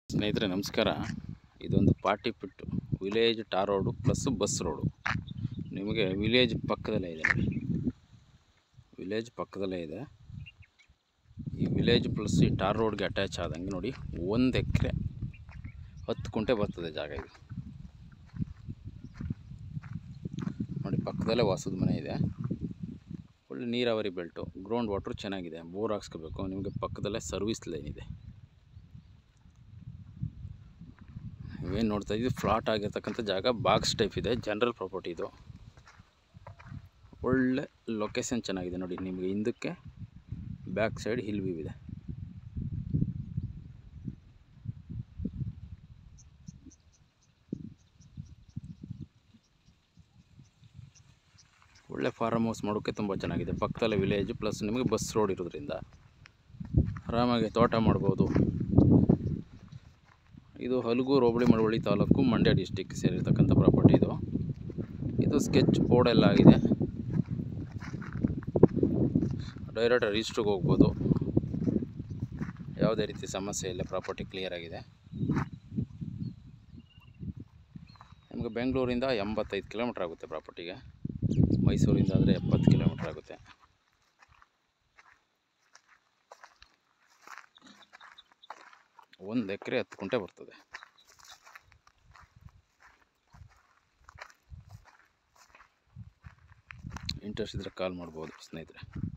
ಸ್ನೇಹಿತರೆ ನಮಸ್ಕಾರ ಇದೊಂದು ಪಾರ್ಟಿ ಪಿಟ್ಟು village tar road plus bus road ನಿಮಗೆ ವಿಲೇಜ್ ಪಕ್ಕದಲ್ಲೇ ಇದೆ ನೋಡಿ ವಿಲೇಜ್ ಪಕ್ಕದಲ್ಲೇ ಇದೆ ಈ ವಿಲೇಜ್ ಪ್ಲಸ್ ಈ ಟಾರ್ ರೋಡ್ಗೆ ಅಟ್ಯಾಚ್ ಆದಂಗೆ ನೋಡಿ ಒಂದು ಎಕರೆ ಹತ್ತು ಕುಂಟೆ ಬರ್ತದೆ ಜಾಗ ಇದು ನೋಡಿ ಪಕ್ಕದಲ್ಲೇ ವಾಸದ ಮನೆ ಇದೆ ಒಳ್ಳೆ ನೀರಾವರಿ ಬೆಲ್ಟು ಗ್ರೌಂಡ್ ವಾಟ್ರು ಚೆನ್ನಾಗಿದೆ ಬೋರ್ ಹಾಕ್ಸ್ಕೋಬೇಕು ನಿಮಗೆ ಪಕ್ಕದಲ್ಲೇ ಸರ್ವಿಸ್ ಲೈನ್ ಇದೆ ನೀವೇನು ನೋಡ್ತಾ ಇದ್ದೀವಿ ಫ್ಲಾಟ್ ಆಗಿರ್ತಕ್ಕಂಥ ಜಾಗ ಬಾಕ್ಸ್ ಟೈಪ್ ಇದೆ ಜನರಲ್ ಪ್ರಾಪರ್ಟಿ ಇದು ಒಳ್ಳೆ ಲೊಕೇಶನ್ ಚೆನ್ನಾಗಿದೆ ನೋಡಿ ನಿಮಗೆ ಹಿಂದಕ್ಕೆ ಬ್ಯಾಕ್ ಸೈಡ್ ಹಿಲ್ ವ್ಯೂ ಇದೆ ಒಳ್ಳೆ ಫಾರ್ಮ್ ಹೌಸ್ ಮಾಡೋಕ್ಕೆ ತುಂಬ ಚೆನ್ನಾಗಿದೆ ಪಕ್ಕದಲ್ಲೇ ವಿಲೇಜ್ ಪ್ಲಸ್ ನಿಮಗೆ ಬಸ್ ರೋಡ್ ಇರೋದ್ರಿಂದ ಆರಾಮಾಗಿ ತೋಟ ಮಾಡ್ಬೋದು ಇದು ಹಲಗೂರು ಹೋಬಳಿ ಮಳವಳ್ಳಿ ತಾಲೂಕು ಮಂಡ್ಯ ಡಿಸ್ಟಿಕ್ ಸೇರಿರ್ತಕ್ಕಂಥ ಪ್ರಾಪರ್ಟಿ ಇದು ಇದು ಸ್ಕೆಚ್ ಬೋರ್ಡ್ ಎಲ್ಲ ಆಗಿದೆ ಡೈರೆಕ್ಟ್ ರಿಜಿಸ್ಟ್ರಿಗೆ ಹೋಗ್ಬೋದು ಯಾವುದೇ ರೀತಿ ಸಮಸ್ಯೆ ಇಲ್ಲ ಪ್ರಾಪರ್ಟಿ ಕ್ಲಿಯರ್ ಆಗಿದೆ ನಿಮಗೆ ಬೆಂಗಳೂರಿಂದ ಎಂಬತ್ತೈದು ಕಿಲೋಮೀಟ್ರ್ ಆಗುತ್ತೆ ಪ್ರಾಪರ್ಟಿಗೆ ಮೈಸೂರಿಂದ ಆದರೆ ಎಪ್ಪತ್ತು ಕಿಲೋಮೀಟ್ರ್ ಆಗುತ್ತೆ ಒಂದು ಎಕರೆ ಹತ್ತು ಕುಂಟೆ ಬರ್ತದೆ ಇಂಟ್ರೆಸ್ಟ್ ಇದ್ದರೆ ಕಾಲ್ ಮಾಡ್ಬೋದು ಸ್ನೇಹಿತರೆ